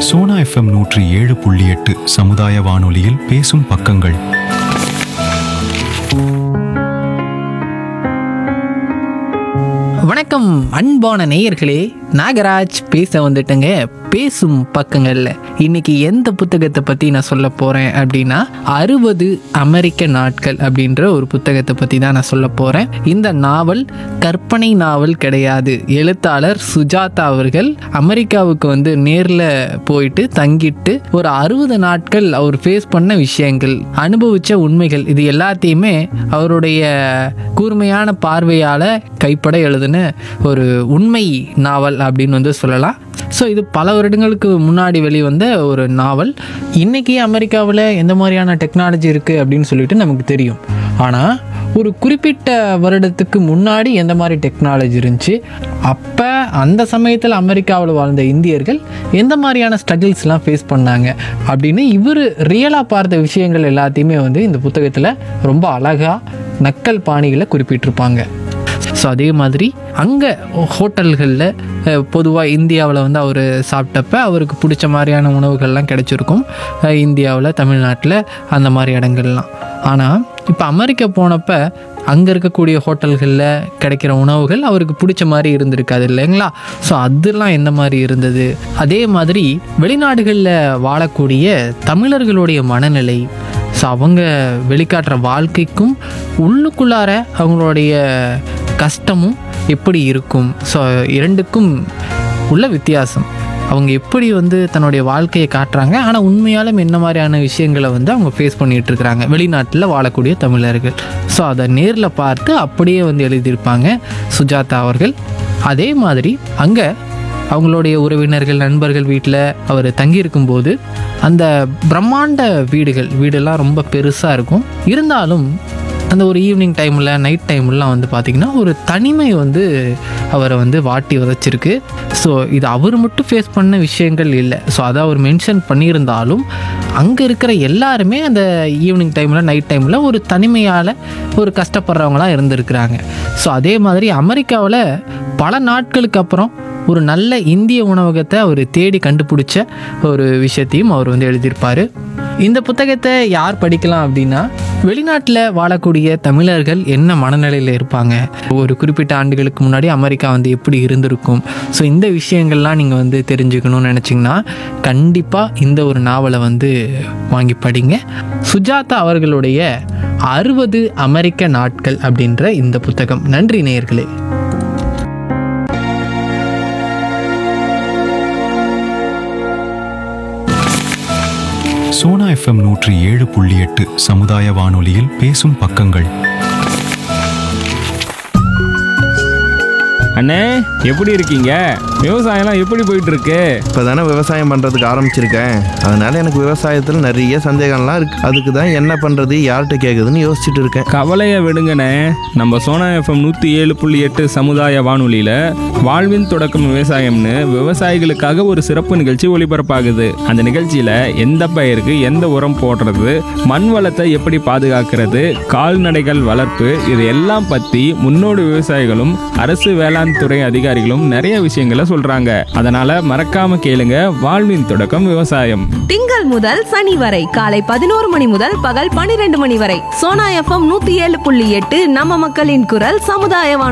Sona FM நூற்றி ஏழு புள்ளி எட்டு சமுதாய வானொலியில் பேசும் பக்கங்கள் வணக்கம் அன்பான நேயர்களே நாகராஜ் பேச வந்துட்டேங்க பேசும் பக்கங்கள்ல இன்னைக்கு எந்த புத்தகத்தை பத்தி நான் சொல்ல போறேன் அப்படின்னா அறுபது அமெரிக்க நாட்கள் அப்படின்ற ஒரு புத்தகத்தை பத்தி தான் நான் சொல்ல போறேன் இந்த நாவல் கற்பனை நாவல் கிடையாது எழுத்தாளர் சுஜாதா அவர்கள் அமெரிக்காவுக்கு வந்து நேர்ல போயிட்டு தங்கிட்டு ஒரு அறுபது நாட்கள் அவர் ஃபேஸ் பண்ண விஷயங்கள் அனுபவிச்ச உண்மைகள் இது எல்லாத்தையுமே அவருடைய கூர்மையான பார்வையால கைப்பட எழுதின ஒரு உண்மை நாவல் அப்படின்னு வந்து சொல்லலாம் ஸோ இது பல வருடங்களுக்கு முன்னாடி வெளிவந்த ஒரு நாவல் இன்னைக்கு அமெரிக்காவில் எந்த மாதிரியான டெக்னாலஜி இருக்குது அப்படின்னு சொல்லிட்டு நமக்கு தெரியும் ஆனால் ஒரு குறிப்பிட்ட வருடத்துக்கு முன்னாடி எந்த மாதிரி டெக்னாலஜி இருந்துச்சு அப்போ அந்த சமயத்தில் அமெரிக்காவில் வாழ்ந்த இந்தியர்கள் எந்த மாதிரியான ஸ்ட்ரகிள்ஸ்லாம் ஃபேஸ் பண்ணாங்க அப்படின்னு இவர் ரியலாக பார்த்த விஷயங்கள் எல்லாத்தையுமே வந்து இந்த புத்தகத்தில் ரொம்ப அழகாக நக்கல் பாணிகளை குறிப்பிட்டிருப்பாங்க ஸோ அதே மாதிரி அங்கே ஹோட்டல்களில் பொதுவாக இந்தியாவில் வந்து அவர் சாப்பிட்டப்ப அவருக்கு பிடிச்ச மாதிரியான உணவுகள்லாம் கிடைச்சிருக்கும் அஹ் இந்தியாவில் தமிழ்நாட்டில் அந்த மாதிரி இடங்கள்லாம் ஆனால் இப்போ அமெரிக்கா போனப்ப அங்கே இருக்கக்கூடிய ஹோட்டல்களில் கிடைக்கிற உணவுகள் அவருக்கு பிடிச்ச மாதிரி இருந்திருக்காது இல்லைங்களா ஸோ அதெல்லாம் எந்த மாதிரி இருந்தது அதே மாதிரி வெளிநாடுகளில் வாழக்கூடிய தமிழர்களுடைய மனநிலை ஸோ அவங்க வெளிக்காட்டுற வாழ்க்கைக்கும் உள்ளுக்குள்ளார அவங்களுடைய கஷ்டமும் எப்படி இருக்கும் ஸோ இரண்டுக்கும் உள்ள வித்தியாசம் அவங்க எப்படி வந்து தன்னுடைய வாழ்க்கையை காட்டுறாங்க ஆனால் உண்மையாலும் என்ன மாதிரியான விஷயங்களை வந்து அவங்க ஃபேஸ் பண்ணிட்டு இருக்கிறாங்க வெளிநாட்டில் வாழக்கூடிய தமிழர்கள் ஸோ அதை நேரில் பார்த்து அப்படியே வந்து எழுதியிருப்பாங்க சுஜாதா அவர்கள் அதே மாதிரி அங்கே அவங்களுடைய உறவினர்கள் நண்பர்கள் வீட்டில் அவர் தங்கியிருக்கும்போது அந்த பிரம்மாண்ட வீடுகள் வீடெல்லாம் ரொம்ப பெருசாக இருக்கும் இருந்தாலும் அந்த ஒரு ஈவினிங் டைமில் நைட் டைம்லாம் வந்து பார்த்திங்கன்னா ஒரு தனிமை வந்து அவரை வந்து வாட்டி வதச்சிருக்கு ஸோ இது அவர் மட்டும் ஃபேஸ் பண்ண விஷயங்கள் இல்லை ஸோ அதை அவர் மென்ஷன் பண்ணியிருந்தாலும் அங்கே இருக்கிற எல்லாருமே அந்த ஈவினிங் டைமில் நைட் டைமில் ஒரு தனிமையால் ஒரு கஷ்டப்படுறவங்களாம் இருந்திருக்கிறாங்க ஸோ அதே மாதிரி அமெரிக்காவில் பல நாட்களுக்கு அப்புறம் ஒரு நல்ல இந்திய உணவகத்தை அவர் தேடி கண்டுபிடிச்ச ஒரு விஷயத்தையும் அவர் வந்து எழுதியிருப்பார் இந்த புத்தகத்தை யார் படிக்கலாம் அப்படின்னா வெளிநாட்டில் வாழக்கூடிய தமிழர்கள் என்ன மனநிலையில் இருப்பாங்க ஒரு குறிப்பிட்ட ஆண்டுகளுக்கு முன்னாடி அமெரிக்கா வந்து எப்படி இருந்திருக்கும் ஸோ இந்த விஷயங்கள்லாம் நீங்கள் வந்து தெரிஞ்சுக்கணும்னு நினச்சிங்கன்னா கண்டிப்பாக இந்த ஒரு நாவலை வந்து வாங்கி படிங்க சுஜாதா அவர்களுடைய அறுபது அமெரிக்க நாட்கள் அப்படின்ற இந்த புத்தகம் நன்றி நேயர்களே சோனா எஃப்எம் நூற்றி ஏழு புள்ளி எட்டு சமுதாய வானொலியில் பேசும் பக்கங்கள் அண்ணே எப்படி இருக்கீங்க விவசாயம்லாம் எப்படி போயிட்டு இருக்கு இப்போ தானே விவசாயம் பண்ணுறதுக்கு ஆரம்பிச்சிருக்கேன் அதனால எனக்கு விவசாயத்தில் நிறைய சந்தேகம்லாம் இருக்கு அதுக்கு தான் என்ன பண்ணுறது யார்கிட்ட கேட்குதுன்னு யோசிச்சுட்டு இருக்கேன் கவலையை விடுங்கண்ணே நம்ம சோனா எஃப்எம் நூற்றி ஏழு புள்ளி எட்டு சமுதாய வானொலியில் வாழ்வின் தொடக்கம் விவசாயம்னு விவசாயிகளுக்காக ஒரு சிறப்பு நிகழ்ச்சி ஒளிபரப்பாகுது அந்த நிகழ்ச்சியில் எந்த பயிருக்கு எந்த உரம் போடுறது மண் வளத்தை எப்படி பாதுகாக்கிறது கால்நடைகள் வளர்ப்பு இது எல்லாம் பற்றி முன்னோடி விவசாயிகளும் அரசு வேளாண் துறை அதிகாரிகளும் நிறைய விஷயங்களை சொல்றாங்க அதனால மறக்காம கேளுங்க வாழ்வின் தொடக்கம் விவசாயம் திங்கள் முதல் சனி வரை காலை பதினோரு மணி முதல் பகல் பனிரெண்டு மணி வரை சோனா எஃப்எம் நூத்தி ஏழு புள்ளி எட்டு நம்ம மக்களின் குரல் சமுதாய வானொலி